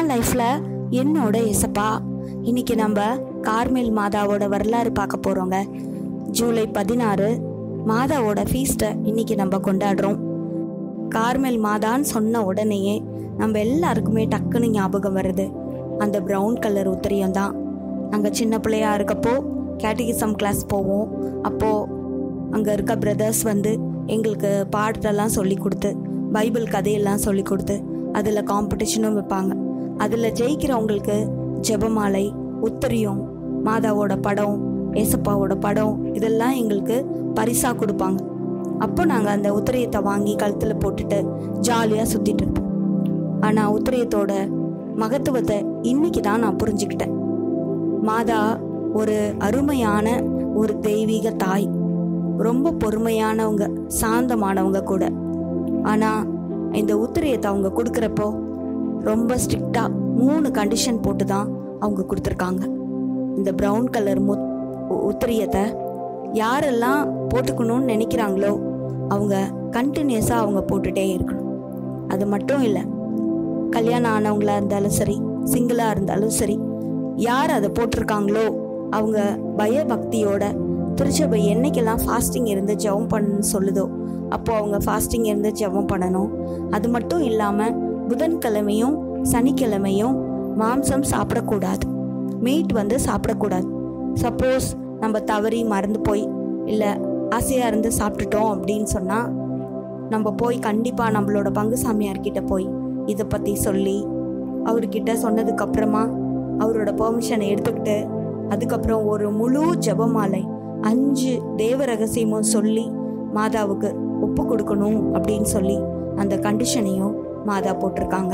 என் லைஃப்ல என்னோட எசப்பா இன்னைக்கு நம்ம கார்மேல் மாதாவோட வரலாறு பார்க்க போறோங்க ஜூலை பதினாறு மாதாவோட ஃபீஸ்ட்டை இன்னைக்கு நம்ம கொண்டாடுறோம் கார்மேல் மாதான்னு சொன்ன உடனேயே நம்ம எல்லாருக்குமே டக்குன்னு ஞாபகம் வருது அந்த ப்ரௌன் கலர் உத்திரியம் தான் நாங்கள் சின்ன பிள்ளையா இருக்கப்போ கேட்டகிசம் கிளாஸ் போவோம் அப்போது அங்கே இருக்க பிரதர்ஸ் வந்து எங்களுக்கு பாடத்தெல்லாம் சொல்லி கொடுத்து பைபிள் கதையெல்லாம் சொல்லி கொடுத்து அதில் காம்படிஷனும் வைப்பாங்க அதில் ஜெயிக்கிறவங்களுக்கு ஜெபமாலை உத்தரியம் மாதாவோட படம் ஏசப்பாவோட படம் இதெல்லாம் எங்களுக்கு பரிசாக கொடுப்பாங்க அப்போ நாங்கள் அந்த உத்திரியத்தை வாங்கி கழுத்தில் போட்டுட்டு ஜாலியாக சுற்றிட்டு இருப்போம் ஆனால் உத்திரியத்தோட மகத்துவத்தை இன்னைக்கு தான் நான் புரிஞ்சுக்கிட்டேன் மாதா ஒரு அருமையான ஒரு தெய்வீக தாய் ரொம்ப பொறுமையானவங்க சாந்தமானவங்க கூட ஆனால் இந்த உத்திரியத்தை அவங்க கொடுக்குறப்போ ரொம்ப ஸ்ட்ரிக்டாக மூணு கண்டிஷன் போட்டு தான் அவங்க கொடுத்துருக்காங்க இந்த ப்ரௌன் கலர் முத் உத்திரியத்தை யாரெல்லாம் போட்டுக்கணும்னு நினைக்கிறாங்களோ அவங்க கண்டினியூஸாக அவங்க போட்டுட்டே இருக்கணும் அது மட்டும் இல்லை கல்யாணம் ஆனவங்களா இருந்தாலும் சரி சிங்கிளாக இருந்தாலும் சரி யார் அதை போட்டிருக்காங்களோ அவங்க பயபக்தியோட திருச்சபை என்னைக்கெல்லாம் ஃபாஸ்டிங் இருந்து ஜெபம் பண்ணணும்னு சொல்லுதோ அப்போ அவங்க ஃபாஸ்டிங் இருந்து ஜெபம் பண்ணணும் அது மட்டும் இல்லாமல் புதன்கிழமையும் சனிக்கிழமையும் மாம்சம் சாப்பிடக்கூடாது மீட் வந்து சாப்பிடக்கூடாது சப்போஸ் நம்ம தவறி மறந்து போய் இல்லை ஆசையாக இருந்து சாப்பிட்டுட்டோம் அப்படின்னு சொன்னால் நம்ம போய் கண்டிப்பாக நம்மளோட பங்கு சாமியார்கிட்ட போய் இதை பற்றி சொல்லி அவர்கிட்ட சொன்னதுக்கு அப்புறமா அவரோட பெர்மிஷனை எடுத்துக்கிட்டு அதுக்கப்புறம் ஒரு முழு ஜெபமாலை அஞ்சு தேவ ரகசியமும் சொல்லி மாதாவுக்கு ஒப்பு கொடுக்கணும் அப்படின்னு சொல்லி அந்த கண்டிஷனையும் மாதா போட்டிருக்காங்க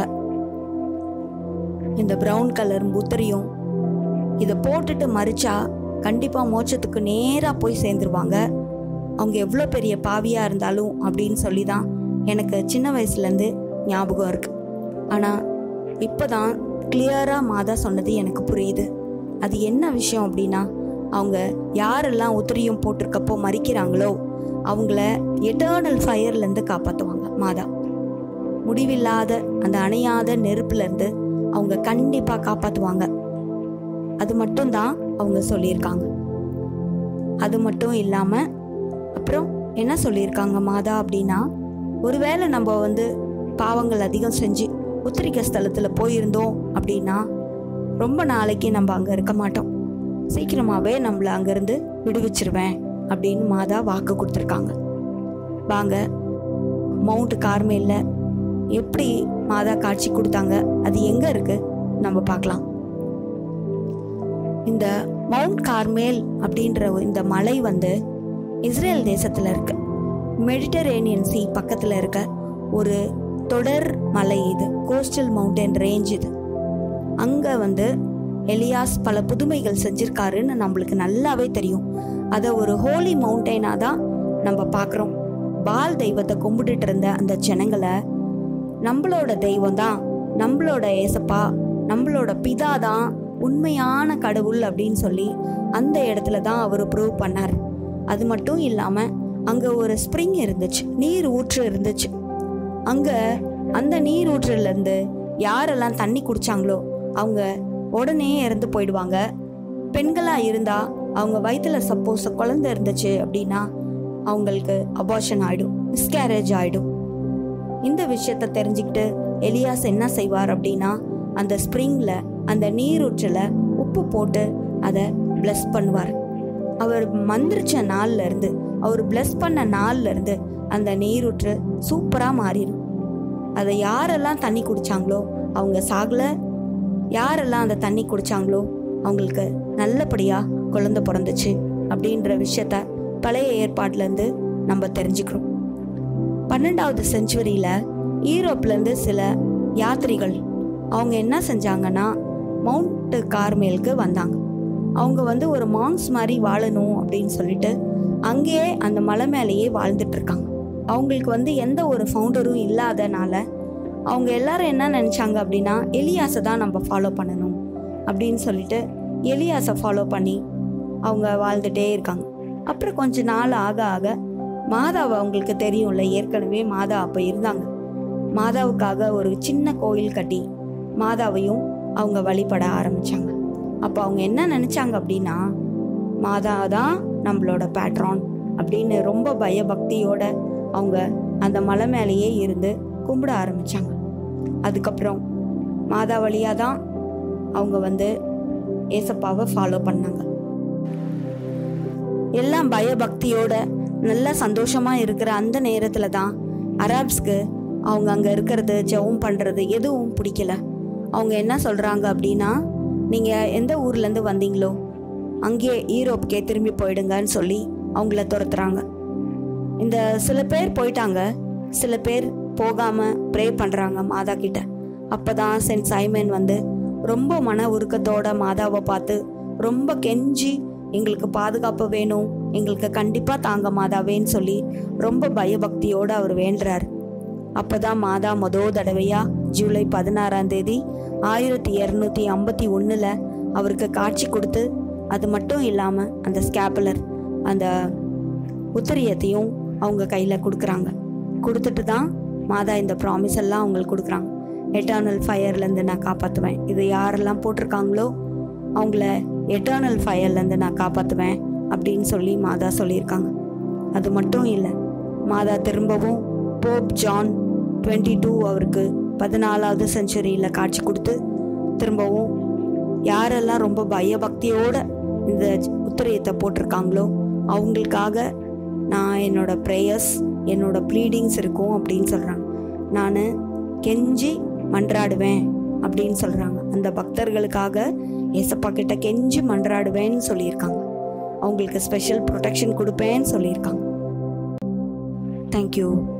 இந்த ப்ரௌன் கலர் முத்திரையும் இதை போட்டுட்டு மறிச்சா கண்டிப்பாக மோட்சத்துக்கு நேராக போய் சேர்ந்துருவாங்க அவங்க எவ்வளோ பெரிய பாவியாக இருந்தாலும் அப்படின்னு சொல்லி தான் எனக்கு சின்ன வயசுலேருந்து ஞாபகம் இருக்கு ஆனால் இப்போ தான் கிளியராக மாதா சொன்னது எனக்கு புரியுது அது என்ன விஷயம் அப்படின்னா அவங்க யாரெல்லாம் உத்திரியும் போட்டிருக்கப்போ மறிக்கிறாங்களோ அவங்கள எட்டர்னல் ஃபயர்லேருந்து காப்பாற்றுவாங்க மாதா முடிவில்லாத அந்த அணையாத நெருப்புலேருந்து அவங்க கண்டிப்பாக காப்பாற்றுவாங்க அது மட்டும்தான் அவங்க சொல்லியிருக்காங்க அது மட்டும் இல்லாமல் அப்புறம் என்ன சொல்லியிருக்காங்க மாதா அப்படின்னா ஒருவேளை நம்ம வந்து பாவங்கள் அதிகம் செஞ்சு உத்திரிக்க ஸ்தலத்தில் போயிருந்தோம் அப்படின்னா ரொம்ப நாளைக்கு நம்ம அங்கே இருக்க மாட்டோம் சீக்கிரமாகவே நம்மளை அங்கேருந்து விடுவிச்சிருவேன் அப்படின்னு மாதா வாக்கு கொடுத்துருக்காங்க வாங்க மவுண்ட் கார்மேல்ல எப்படி மாதா காட்சி கொடுத்தாங்க அது எங்கே இருக்கு நம்ம பார்க்கலாம் இந்த மவுண்ட் கார்மேல் அப்படின்ற இந்த மலை வந்து இஸ்ரேல் தேசத்தில் இருக்கு மெடிட்டரேனியன் சி பக்கத்தில் இருக்க ஒரு தொடர் மலை இது கோஸ்டல் மவுண்டன் ரேஞ்ச் இது அங்கே வந்து எலியாஸ் பல புதுமைகள் செஞ்சிருக்காருன்னு நம்மளுக்கு நல்லாவே தெரியும் அதை ஒரு ஹோலி மவுண்டெயினாக தான் நம்ம பார்க்குறோம் பால் தெய்வத்தை கும்பிட்டுட்டு இருந்த அந்த ஜனங்களை நம்மளோட தெய்வம் தான் நம்மளோட ஏசப்பா நம்மளோட பிதா தான் உண்மையான கடவுள் அப்படின்னு சொல்லி அந்த இடத்துல தான் அவர் ப்ரூவ் பண்ணார் அது மட்டும் இல்லாமல் அங்கே ஒரு ஸ்ப்ரிங் இருந்துச்சு நீர் ஊற்று இருந்துச்சு அங்கே அந்த நீர் ஊற்றுலேருந்து யாரெல்லாம் தண்ணி குடிச்சாங்களோ அவங்க உடனே இறந்து போயிடுவாங்க பெண்களாக இருந்தால் அவங்க வயிற்றுல சப்போஸ் குழந்தை இருந்துச்சு அப்படின்னா அவங்களுக்கு அபார்ஷன் ஆகிடும் மிஸ்கேரேஜ் ஆகிடும் இந்த விஷயத்த தெரிஞ்சுக்கிட்டு எலியாஸ் என்ன செய்வார் அப்படின்னா அந்த ஸ்ப்ரிங்கில் அந்த நீரூற்றில் உப்பு போட்டு அதை பிளஸ் பண்ணுவார் அவர் மந்திரிச்ச நாள்ல இருந்து அவர் பிளஸ் பண்ண நாள்ல இருந்து அந்த நீரூற்று சூப்பராக மாறிடும் அதை யாரெல்லாம் தண்ணி குடிச்சாங்களோ அவங்க சாகல யாரெல்லாம் அந்த தண்ணி குடிச்சாங்களோ அவங்களுக்கு நல்லபடியாக குழந்தை பிறந்துச்சு அப்படின்ற விஷயத்த பழைய ஏற்பாட்டிலேருந்து நம்ம தெரிஞ்சுக்கிறோம் பன்னெண்டாவது செஞ்சுவரியில் ஈரோப்லேருந்து சில யாத்திரிகள் அவங்க என்ன செஞ்சாங்கன்னா மவுண்ட் கார்மேலுக்கு வந்தாங்க அவங்க வந்து ஒரு மாங்ஸ் மாதிரி வாழணும் அப்படின்னு சொல்லிட்டு அங்கேயே அந்த மலை மேலேயே வாழ்ந்துட்டு இருக்காங்க அவங்களுக்கு வந்து எந்த ஒரு ஃபவுண்டரும் இல்லாதனால அவங்க எல்லாரும் என்ன நினச்சாங்க அப்படின்னா எலியாஸை தான் நம்ம ஃபாலோ பண்ணணும் அப்படின்னு சொல்லிட்டு எலியாஸை ஃபாலோ பண்ணி அவங்க வாழ்ந்துட்டே இருக்காங்க அப்புறம் கொஞ்ச நாள் ஆக ஆக மாதாவை அவங்களுக்கு தெரியும்ல ஏற்கனவே மாதா அப்போ இருந்தாங்க மாதாவுக்காக ஒரு சின்ன கோயில் கட்டி மாதாவையும் அவங்க வழிபட ஆரம்பிச்சாங்க அப்போ அவங்க என்ன நினைச்சாங்க அப்படின்னா மாதா தான் நம்மளோட பேட்ரான் அப்படின்னு ரொம்ப பயபக்தியோட அவங்க அந்த மலை மேலேயே இருந்து கும்பிட ஆரம்பிச்சாங்க அதுக்கப்புறம் மாதா வழியாக தான் அவங்க வந்து ஏசப்பாவை ஃபாலோ பண்ணாங்க எல்லாம் பயபக்தியோட நல்ல சந்தோஷமா இருக்கிற அந்த நேரத்துல தான் அராப்ஸ்க்கு அவங்க அங்க இருக்கிறது ஜெபம் பண்றது எதுவும் பிடிக்கல அவங்க என்ன சொல்றாங்க அப்படின்னா நீங்க எந்த ஊர்ல இருந்து வந்தீங்களோ அங்கேயே ஈரோப்புக்கே திரும்பி போயிடுங்கன்னு சொல்லி அவங்கள துரத்துறாங்க இந்த சில பேர் போயிட்டாங்க சில பேர் போகாம ப்ரே பண்றாங்க மாதா கிட்ட அப்பதான் சென்ட் சைமன் வந்து ரொம்ப மன உருக்கத்தோட மாதாவை பார்த்து ரொம்ப கெஞ்சி எங்களுக்கு பாதுகாப்பு வேணும் எங்களுக்கு கண்டிப்பா தாங்க மாதாவேன்னு சொல்லி ரொம்ப பயபக்தியோட அவர் வேண்டுறாரு அப்பதான் மாதா மொத தடவையா ஜூலை பதினாறாம் தேதி ஆயிரத்தி இரநூத்தி ஐம்பத்தி ஒண்ணுல அவருக்கு காட்சி கொடுத்து அது மட்டும் இல்லாம அந்த ஸ்கேப்புலர் அந்த உத்தரியத்தையும் அவங்க கையில கொடுக்குறாங்க கொடுத்துட்டு தான் மாதா இந்த ப்ராமிஸ் எல்லாம் அவங்களுக்கு கொடுக்குறாங்க எட்டர்னல் ஃபயர்லேருந்து நான் காப்பாற்றுவேன் இது யாரெல்லாம் போட்டிருக்காங்களோ அவங்கள எட்டர்னல் ஃபயர்லேருந்து நான் காப்பாற்றுவேன் அப்படின்னு சொல்லி மாதா சொல்லியிருக்காங்க அது மட்டும் இல்லை மாதா திரும்பவும் போப் ஜான் டுவெண்ட்டி டூ அவருக்கு பதினாலாவது செஞ்சுரியில் காட்சி கொடுத்து திரும்பவும் யாரெல்லாம் ரொம்ப பயபக்தியோட இந்த உத்திரியத்தை போட்டிருக்காங்களோ அவங்களுக்காக நான் என்னோட ப்ரேயர்ஸ் என்னோட ப்ளீடிங்ஸ் இருக்கும் அப்படின்னு சொல்கிறாங்க நான் கெஞ்சி மன்றாடுவேன் அப்படின்னு சொல்கிறாங்க அந்த பக்தர்களுக்காக ஏசப்பா கிட்ட கெஞ்சி மன்றாடுவேன்னு சொல்லியிருக்காங்க அவங்களுக்கு ஸ்பெஷல் ப்ரொடெக்ஷன் கொடுப்பேன்னு சொல்லியிருக்காங்க தேங்க்யூ